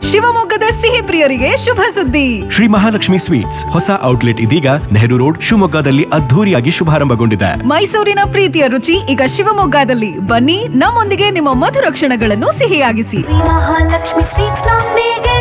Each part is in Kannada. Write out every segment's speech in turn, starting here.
ಶಿವಮೊಗ್ಗದ ಸಿಹಿ ಪ್ರಿಯರಿಗೆ ಶುಭ ಸುದ್ದಿ ಶ್ರೀ ಮಹಾಲಕ್ಷ್ಮಿ ಸ್ವೀಟ್ಸ್ ಹೊಸ ಔಟ್ಲೆಟ್ ಇದೀಗ ನೆಹರು ರೋಡ್ ಶಿವಮೊಗ್ಗದಲ್ಲಿ ಅದ್ಧೂರಿಯಾಗಿ ಶುಭಾರಂಭಗೊಂಡಿದೆ ಮೈಸೂರಿನ ಪ್ರೀತಿಯ ರುಚಿ ಈಗ ಶಿವಮೊಗ್ಗದಲ್ಲಿ ಬನ್ನಿ ನಮ್ಮೊಂದಿಗೆ ನಿಮ್ಮ ಮಧುರ ಕ್ಷಣಗಳನ್ನು ಸಿಹಿಯಾಗಿಸಿ ಮಹಾಲಕ್ಷ್ಮಿ ಸ್ವೀಟ್ಸ್ ನೊಂದಿಗೆ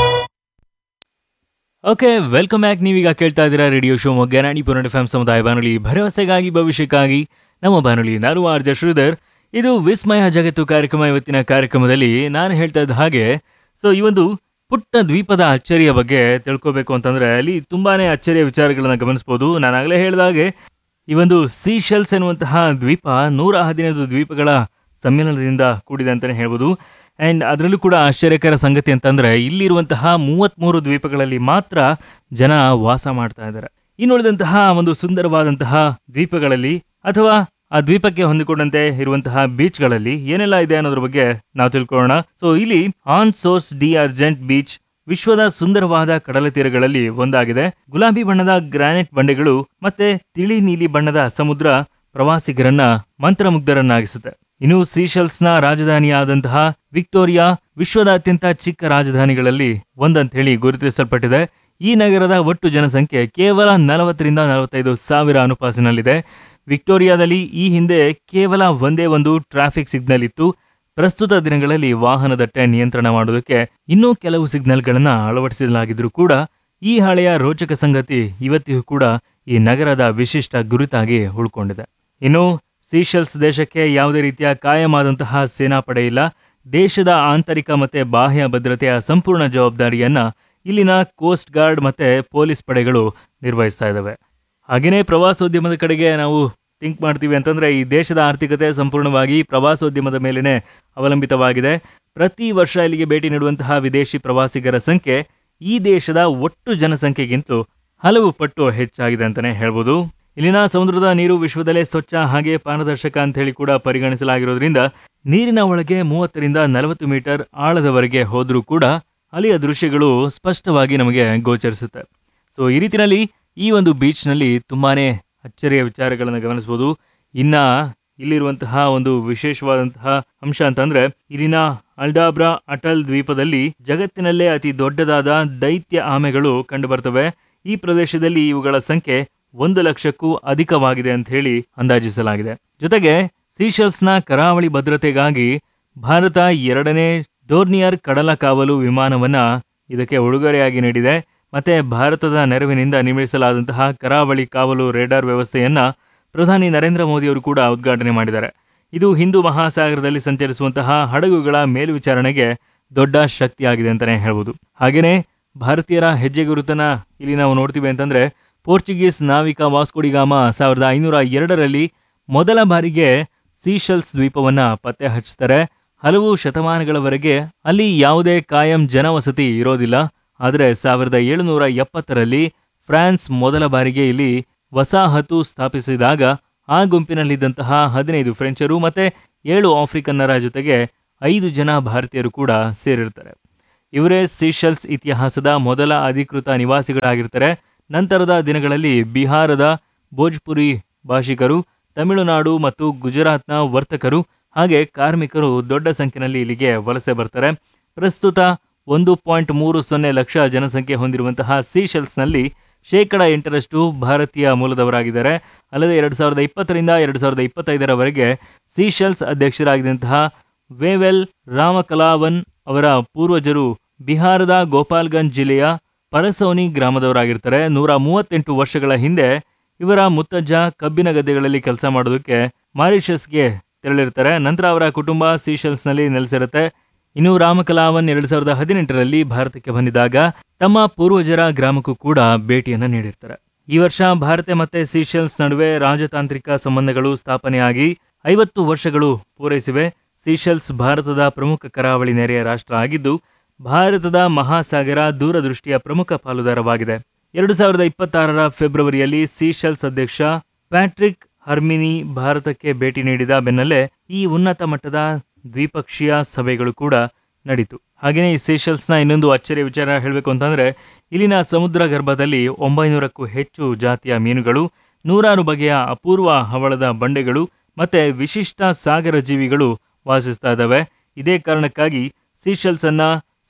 ಓಕೆ ವೆಲ್ಕಮ್ ಬ್ಯಾಕ್ ನೀವೀಗ ಕೇಳ್ತಾ ಇದ್ದೀರಾ ರೇಡಿಯೋ ಶೋ ಮೊಗ್ಗನಾಡಿ ಪುರಾಣ ಎಫ್ ಸಮುದಾಯ ಬಾನುಲಿ ಭರವಸೆಗಾಗಿ ಭವಿಷ್ಯಕ್ಕಾಗಿ ನಮ್ಮ ಬಾನುಲಿ ನಾನು ಆರ್ಜ ಶ್ರೀಧರ್ ಇದು ವಿಸ್ಮಯ ಜಗತ್ತು ಕಾರ್ಯಕ್ರಮ ಇವತ್ತಿನ ಕಾರ್ಯಕ್ರಮದಲ್ಲಿ ನಾನು ಹೇಳ್ತಾ ಇದ್ದ ಹಾಗೆ ಸೊ ಈ ಒಂದು ಪುಟ್ಟ ದ್ವೀಪದ ಅಚ್ಚರಿಯ ಬಗ್ಗೆ ತಿಳ್ಕೊಬೇಕು ಅಂತಂದ್ರೆ ಅಲ್ಲಿ ತುಂಬಾನೇ ಅಚ್ಚರಿಯ ವಿಚಾರಗಳನ್ನ ಗಮನಿಸಬಹುದು ನಾನಾಗಲೇ ಹೇಳಿದ ಹಾಗೆ ಈ ಒಂದು ಸೀಶೆಲ್ಸ್ ಎನ್ನುವಂತಹ ದ್ವೀಪ ನೂರ ಹದಿನೈದು ದ್ವೀಪಗಳ ಸಮ್ಮಿಲನದಿಂದ ಕೂಡಿದೆ ಅಂತಲೇ ಹೇಳ್ಬೋದು ಆ್ಯಂಡ್ ಅದರಲ್ಲೂ ಕೂಡ ಆಶ್ಚರ್ಯಕರ ಸಂಗತಿ ಅಂತಂದರೆ ಇಲ್ಲಿರುವಂತಹ ಮೂವತ್ತ್ಮೂರು ದ್ವೀಪಗಳಲ್ಲಿ ಮಾತ್ರ ಜನ ವಾಸ ಮಾಡ್ತಾ ಇದ್ದಾರೆ ಇನ್ನುಳಿದಂತಹ ಒಂದು ಸುಂದರವಾದಂತಹ ದ್ವೀಪಗಳಲ್ಲಿ ಅಥವಾ ಆ ದ್ವೀಪಕ್ಕೆ ಹೊಂದಿಕೊಂಡಂತೆ ಇರುವಂತಹ ಬೀಚ್ಗಳಲ್ಲಿ ಏನೆಲ್ಲ ಇದೆ ಅನ್ನೋದ್ರ ಬಗ್ಗೆ ನಾವು ತಿಳ್ಕೊಳ್ಳೋಣ ಸೊ ಇಲ್ಲಿ Anse Source d'Argent beach ವಿಶ್ವದ ಸುಂದರವಾದ ಕಡಲ ತೀರಗಳಲ್ಲಿ ಒಂದಾಗಿದೆ ಗುಲಾಬಿ ಬಣ್ಣದ ಗ್ರಾನೈಟ್ ಬಂಡೆಗಳು ಮತ್ತೆ ತಿಳಿ ನೀಲಿ ಬಣ್ಣದ ಸಮುದ್ರ ಪ್ರವಾಸಿಗರನ್ನ ಮಂತ್ರಮುಗ್ಧರನ್ನಾಗಿಸುತ್ತೆ ಇನ್ನು ಸೀಶೆಲ್ಸ್ನ ರಾಜಧಾನಿಯಾದಂತಹ ವಿಕ್ಟೋರಿಯಾ ವಿಶ್ವದ ಅತ್ಯಂತ ಚಿಕ್ಕ ರಾಜಧಾನಿಗಳಲ್ಲಿ ಒಂದಂತ ಹೇಳಿ ಗುರುತಿಸಲ್ಪಟ್ಟಿದೆ ಈ ನಗರದ ಒಟ್ಟು ಜನಸಂಖ್ಯೆ ಕೇವಲ ನಲವತ್ತರಿಂದ ನಲವತ್ತೈದು ಸಾವಿರ ಅನುಪಾಸಿನಲ್ಲಿದೆ ವಿಕ್ಟೋರಿಯಾದಲ್ಲಿ ಈ ಹಿಂದೆ ಕೇವಲ ಒಂದೇ ಒಂದು ಟ್ರಾಫಿಕ್ ಸಿಗ್ನಲ್ ಇತ್ತು ಪ್ರಸ್ತುತ ದಿನಗಳಲ್ಲಿ ವಾಹನ ದಟ್ಟಣೆ ನಿಯಂತ್ರಣ ಮಾಡುವುದಕ್ಕೆ ಇನ್ನೂ ಕೆಲವು ಸಿಗ್ನಲ್ಗಳನ್ನು ಅಳವಡಿಸಲಾಗಿದ್ರೂ ಕೂಡ ಈ ಹಳೆಯ ರೋಚಕ ಸಂಗತಿ ಇವತ್ತಿಗೂ ಕೂಡ ಈ ನಗರದ ವಿಶಿಷ್ಟ ಗುರುತಾಗಿ ಉಳ್ಕೊಂಡಿದೆ ಇನ್ನು ಸೀಶೆಲ್ಸ್ ದೇಶಕ್ಕೆ ಯಾವುದೇ ರೀತಿಯ ಕಾಯಮಾದಂತಹ ಸೇನಾಪಡೆ ಇಲ್ಲ ದೇಶದ ಆಂತರಿಕ ಮತ್ತೆ ಬಾಹ್ಯ ಭದ್ರತೆಯ ಸಂಪೂರ್ಣ ಜವಾಬ್ದಾರಿಯನ್ನ ಇಲ್ಲಿನ ಕೋಸ್ಟ್ ಗಾರ್ಡ್ ಮತ್ತೆ ಪೊಲೀಸ್ ಪಡೆಗಳು ನಿರ್ವಹಿಸ್ತಾ ಇದ್ದಾವೆ ಹಾಗೆಯೇ ಪ್ರವಾಸೋದ್ಯಮದ ಕಡೆಗೆ ನಾವು ಥಿಂಕ್ ಮಾಡ್ತೀವಿ ಅಂತಂದ್ರೆ ಈ ದೇಶದ ಆರ್ಥಿಕತೆ ಸಂಪೂರ್ಣವಾಗಿ ಪ್ರವಾಸೋದ್ಯಮದ ಮೇಲೇನೆ ಅವಲಂಬಿತವಾಗಿದೆ ಪ್ರತಿ ವರ್ಷ ಇಲ್ಲಿಗೆ ಭೇಟಿ ನೀಡುವಂತಹ ವಿದೇಶಿ ಪ್ರವಾಸಿಗರ ಸಂಖ್ಯೆ ಈ ದೇಶದ ಒಟ್ಟು ಜನಸಂಖ್ಯೆಗಿಂತಲೂ ಹಲವು ಪಟ್ಟು ಹೆಚ್ಚಾಗಿದೆ ಅಂತಾನೆ ಹೇಳ್ಬೋದು ಇಲ್ಲಿನ ಸಮುದ್ರದ ನೀರು ವಿಶ್ವದಲ್ಲೇ ಸ್ವಚ್ಛ ಹಾಗೆ ಪಾರದರ್ಶಕ ಅಂತ ಹೇಳಿ ಕೂಡ ಪರಿಗಣಿಸಲಾಗಿರೋದ್ರಿಂದ ನೀರಿನ ಒಳಗೆ ಮೂವತ್ತರಿಂದ ನಲವತ್ತು ಮೀಟರ್ ಆಳದವರೆಗೆ ಹೋದ್ರೂ ಕೂಡ ಅಲ್ಲಿಯ ದೃಶ್ಯಗಳು ಸ್ಪಷ್ಟವಾಗಿ ನಮಗೆ ಗೋಚರಿಸುತ್ತೆ ಸೊ ಈ ರೀತಿಯಲ್ಲಿ ಈ ಒಂದು ಬೀಚ್ನಲ್ಲಿ ತುಂಬಾನೇ ಅಚ್ಚರಿಯ ವಿಚಾರಗಳನ್ನು ಗಮನಿಸಬಹುದು ಇನ್ನ ಇಲ್ಲಿರುವಂತಹ ಒಂದು ವಿಶೇಷವಾದಂತಹ ಅಂಶ ಅಂತಂದ್ರೆ ಇಲ್ಲಿನ ಅಲ್ಡಾಬ್ರಾ ಅಟಲ್ ದ್ವೀಪದಲ್ಲಿ ಜಗತ್ತಿನಲ್ಲೇ ಅತಿ ದೊಡ್ಡದಾದ ದೈತ್ಯ ಆಮೆಗಳು ಕಂಡುಬರ್ತವೆ ಈ ಪ್ರದೇಶದಲ್ಲಿ ಇವುಗಳ ಸಂಖ್ಯೆ ಒಂದು ಲಕ್ಷಕ್ಕೂ ಅಧಿಕವಾಗಿದೆ ಅಂತ ಹೇಳಿ ಅಂದಾಜಿಸಲಾಗಿದೆ ಜೊತೆಗೆ ಸೀಶೆಲ್ಸ್ನ ಕರಾವಳಿ ಭದ್ರತೆಗಾಗಿ ಭಾರತ ಎರಡನೇ ಡೋರ್ನಿಯರ್ ಕಡಲ ಕಾವಲು ವಿಮಾನವನ್ನ ಇದಕ್ಕೆ ಉಡುಗೊರೆಯಾಗಿ ನೀಡಿದೆ ಮತ್ತೆ ಭಾರತದ ನೆರವಿನಿಂದ ನಿರ್ಮಿಸಲಾದಂತಹ ಕರಾವಳಿ ಕಾವಲು ರೇಡಾರ್ ವ್ಯವಸ್ಥೆಯನ್ನ ಪ್ರಧಾನಿ ನರೇಂದ್ರ ಮೋದಿಯವರು ಕೂಡ ಉದ್ಘಾಟನೆ ಮಾಡಿದ್ದಾರೆ ಇದು ಹಿಂದೂ ಮಹಾಸಾಗರದಲ್ಲಿ ಸಂಚರಿಸುವಂತಹ ಹಡಗುಗಳ ಮೇಲ್ವಿಚಾರಣೆಗೆ ದೊಡ್ಡ ಶಕ್ತಿಯಾಗಿದೆ ಅಂತಾನೆ ಹೇಳ್ಬೋದು ಹಾಗೇನೆ ಭಾರತೀಯರ ಹೆಜ್ಜೆ ಗುರುತನ್ನ ಇಲ್ಲಿ ನಾವು ನೋಡ್ತೀವಿ ಅಂತಂದ್ರೆ ಪೋರ್ಚುಗೀಸ್ ನಾವಿಕ ವಾಸ್ಕೋಡಿಗಾಮ ಸಾವಿರದ ಐನೂರ ಎರಡರಲ್ಲಿ ಮೊದಲ ಬಾರಿಗೆ ಸೀಶೆಲ್ಸ್ ದ್ವೀಪವನ್ನ ಪತ್ತೆ ಹಚ್ಚುತ್ತಾರೆ ಹಲವು ಶತಮಾನಗಳವರೆಗೆ ಅಲ್ಲಿ ಯಾವುದೇ ಕಾಯಂ ಜನವಸತಿ ಇರೋದಿಲ್ಲ ಆದರೆ ಸಾವಿರದ ಏಳುನೂರ ಎಪ್ಪತ್ತರಲ್ಲಿ ಫ್ರಾನ್ಸ್ ಮೊದಲ ಬಾರಿಗೆ ಇಲ್ಲಿ ವಸಾಹತು ಸ್ಥಾಪಿಸಿದಾಗ ಆ ಗುಂಪಿನಲ್ಲಿದ್ದಂತಹ ಹದಿನೈದು ಫ್ರೆಂಚರು ಮತ್ತೆ ಏಳು ಆಫ್ರಿಕನ್ನರ ಜೊತೆಗೆ ಐದು ಜನ ಭಾರತೀಯರು ಕೂಡ ಸೇರಿರ್ತಾರೆ ಇವರೇ ಸೀಶೆಲ್ಸ್ ಇತಿಹಾಸದ ಮೊದಲ ಅಧಿಕೃತ ನಿವಾಸಿಗಳಾಗಿರ್ತಾರೆ ನಂತರದ ದಿನಗಳಲ್ಲಿ ಬಿಹಾರದ ಭೋಜ್ಪುರಿ ಭಾಷಿಕರು ತಮಿಳುನಾಡು ಮತ್ತು ಗುಜರಾತ್ನ ವರ್ತಕರು ಹಾಗೆ ಕಾರ್ಮಿಕರು ದೊಡ್ಡ ಸಂಖ್ಯೆಯಲ್ಲಿ ಇಲ್ಲಿಗೆ ವಲಸೆ ಬರ್ತಾರೆ ಪ್ರಸ್ತುತ ಒಂದು ಪಾಯಿಂಟ್ ಮೂರು ಸೊನ್ನೆ ಲಕ್ಷ ಜನಸಂಖ್ಯೆ ಹೊಂದಿರುವಂತಹ ಸೀಶೆಲ್ಸ್ನಲ್ಲಿ ಶೇಕಡ ಎಂಟರಷ್ಟು ಭಾರತೀಯ ಮೂಲದವರಾಗಿದ್ದಾರೆ ಅಲ್ಲದೆ ಎರಡು ಸಾವಿರದ ಇಪ್ಪತ್ತರಿಂದ ಎರಡು ಸಾವಿರದ ಇಪ್ಪತ್ತೈದರವರೆಗೆ ಸೀಶೆಲ್ಸ್ ಅಧ್ಯಕ್ಷರಾಗಿದ್ದಂತಹ ವೇವೆಲ್ ರಾಮಕಲಾವನ್ ಅವರ ಪೂರ್ವಜರು ಬಿಹಾರದ ಗೋಪಾಲ್ಗಂಜ್ ಜಿಲ್ಲೆಯ ಪರಸೌನಿ ಗ್ರಾಮದವರಾಗಿರ್ತಾರೆ ನೂರ ಮೂವತ್ತೆಂಟು ವರ್ಷಗಳ ಹಿಂದೆ ಇವರ ಮುತ್ತಜ್ಜ ಕಬ್ಬಿನ ಗದ್ದೆಗಳಲ್ಲಿ ಕೆಲಸ ಮಾಡೋದಕ್ಕೆ ಮಾರಿಷಸ್ಗೆ ತೆರಳಿರ್ತಾರೆ ನಂತರ ಅವರ ಕುಟುಂಬ ಸೀಶೆಲ್ಸ್ನಲ್ಲಿ ನೆಲೆಸಿರುತ್ತೆ ಇನ್ನು ರಾಮಕಲಾವನ್ ಎರಡು ಸಾವಿರದ ಹದಿನೆಂಟರಲ್ಲಿ ಭಾರತಕ್ಕೆ ಬಂದಿದ್ದಾಗ ತಮ್ಮ ಪೂರ್ವಜರ ಗ್ರಾಮಕ್ಕೂ ಕೂಡ ಭೇಟಿಯನ್ನು ನೀಡಿರ್ತಾರೆ ಈ ವರ್ಷ ಭಾರತ ಮತ್ತೆ ಸೀಶೆಲ್ಸ್ ನಡುವೆ ರಾಜತಾಂತ್ರಿಕ ಸಂಬಂಧಗಳು ಸ್ಥಾಪನೆಯಾಗಿ ಐವತ್ತು ವರ್ಷಗಳು ಪೂರೈಸಿವೆ ಸೀಶೆಲ್ಸ್ ಭಾರತದ ಪ್ರಮುಖ ಕರಾವಳಿ ನೆರೆಯ ರಾಷ್ಟ್ರ ಆಗಿದ್ದು ಭಾರತದ ಮಹಾಸಾಗರ ದೂರದೃಷ್ಟಿಯ ಪ್ರಮುಖ ಪಾಲುದಾರವಾಗಿದೆ ಎರಡು ಸಾವಿರದ ಇಪ್ಪತ್ತಾರರ ಫೆಬ್ರವರಿಯಲ್ಲಿ ಸೀಶೆಲ್ಸ್ ಅಧ್ಯಕ್ಷ ಪ್ಯಾಟ್ರಿಕ್ ಹರ್ಮಿನಿ ಭಾರತಕ್ಕೆ ಭೇಟಿ ನೀಡಿದ ಬೆನ್ನಲ್ಲೇ ಈ ಉನ್ನತ ಮಟ್ಟದ ದ್ವಿಪಕ್ಷೀಯ ಸಭೆಗಳು ಕೂಡ ನಡೀತು ಹಾಗೆಯೇ ಈ ಸೀಶೆಲ್ಸ್ನ ಇನ್ನೊಂದು ಅಚ್ಚರಿಯ ವಿಚಾರ ಹೇಳಬೇಕು ಅಂತಂದ್ರೆ ಇಲ್ಲಿನ ಸಮುದ್ರ ಗರ್ಭದಲ್ಲಿ ಒಂಬೈನೂರಕ್ಕೂ ಹೆಚ್ಚು ಜಾತಿಯ ಮೀನುಗಳು ನೂರಾರು ಬಗೆಯ ಅಪೂರ್ವ ಹವಳದ ಬಂಡೆಗಳು ಮತ್ತೆ ವಿಶಿಷ್ಟ ಸಾಗರ ಜೀವಿಗಳು ವಾಸಿಸ್ತಾ ಇದ್ದಾವೆ ಇದೇ ಕಾರಣಕ್ಕಾಗಿ ಸೀಶೆಲ್ಸ್ ಅನ್ನ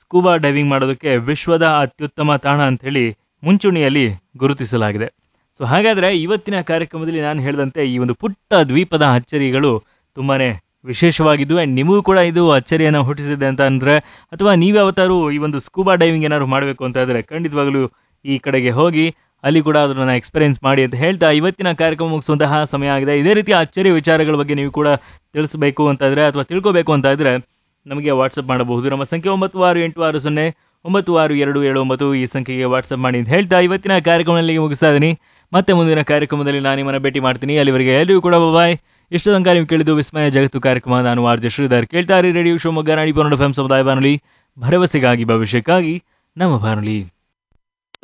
ಸ್ಕೂಬಾ ಡೈವಿಂಗ್ ಮಾಡೋದಕ್ಕೆ ವಿಶ್ವದ ಅತ್ಯುತ್ತಮ ತಾಣ ಅಂಥೇಳಿ ಮುಂಚೂಣಿಯಲ್ಲಿ ಗುರುತಿಸಲಾಗಿದೆ ಸೊ ಹಾಗಾದರೆ ಇವತ್ತಿನ ಕಾರ್ಯಕ್ರಮದಲ್ಲಿ ನಾನು ಹೇಳಿದಂತೆ ಈ ಒಂದು ಪುಟ್ಟ ದ್ವೀಪದ ಅಚ್ಚರಿಗಳು ತುಂಬಾ ವಿಶೇಷವಾಗಿದ್ದು ಆ್ಯಂಡ್ ನಿಮಗೂ ಕೂಡ ಇದು ಅಚ್ಚರಿಯನ್ನು ಹುಟ್ಟಿಸಿದೆ ಅಂತ ಅಂದರೆ ಅಥವಾ ನೀವ್ಯಾವತ್ತಾರು ಈ ಒಂದು ಸ್ಕೂಬಾ ಡೈವಿಂಗ್ ಏನಾದ್ರು ಮಾಡಬೇಕು ಅಂತ ಇದ್ದರೆ ಖಂಡಿತವಾಗಲೂ ಈ ಕಡೆಗೆ ಹೋಗಿ ಅಲ್ಲಿ ಕೂಡ ಅದನ್ನು ಎಕ್ಸ್ಪೀರಿಯನ್ಸ್ ಮಾಡಿ ಅಂತ ಹೇಳ್ತಾ ಇವತ್ತಿನ ಕಾರ್ಯಕ್ರಮ ಮುಗಿಸುವಂತಹ ಸಮಯ ಆಗಿದೆ ಇದೇ ರೀತಿಯ ಅಚ್ಚರಿ ವಿಚಾರಗಳ ಬಗ್ಗೆ ನೀವು ಕೂಡ ತಿಳಿಸಬೇಕು ಅಂತ ಇದ್ರೆ ಅಥವಾ ತಿಳ್ಕೋಬೇಕು ಅಂತ ಇದ್ರೆ ನಮಗೆ ವಾಟ್ಸಪ್ ಮಾಡಬಹುದು ನಮ್ಮ ಸಂಖ್ಯೆ ಒಂಬತ್ತು ಆರು ಎಂಟು ಆರು ಸೊನ್ನೆ ಒಂಬತ್ತು ಆರು ಎರಡು ಏಳು ಒಂಬತ್ತು ಈ ಸಂಖ್ಯೆಗೆ ವಾಟ್ಸಪ್ ಮಾಡಿ ಅಂತ ಹೇಳ್ತಾ ಇವತ್ತಿನ ಕಾರ್ಯಕ್ರಮದಲ್ಲಿ ಮುಗಿಸ್ತಾ ಇದ್ದೀನಿ ಮತ್ತೆ ಮುಂದಿನ ಕಾರ್ಯಕ್ರಮದಲ್ಲಿ ನಾನು ನಿಮ್ಮನ್ನು ಭೇಟಿ ಮಾಡ್ತೀನಿ ಅಲ್ಲಿವರೆಗೆ ಎಲ್ಲರಿಗೂ ಕೂಡ ಬಾಯ್ ಇಷ್ಟು ತನಕ ನೀವು ಕೇಳಿದ್ದು ವಿಸ್ಮಯ ಜಗತ್ತು ಕಾರ್ಯಕ್ರಮ ನಾನು ಆರ್ ಜೆ ಶ್ರೀಧರ್ ಕೇಳ್ತಾ ಇರಿ ರೇಡಿಯೋ ಶಿವಮೊಗ್ಗ ನಾಡಿ ಪನ್ನಡ ಎಫ್ ಸಮುದಾಯ ಬಾನುಲಿ ಭರವಸೆಗಾಗಿ ಭವಿಷ್ಯಕ್ಕಾಗಿ ನಮ್ಮ ಬಾನುಲಿ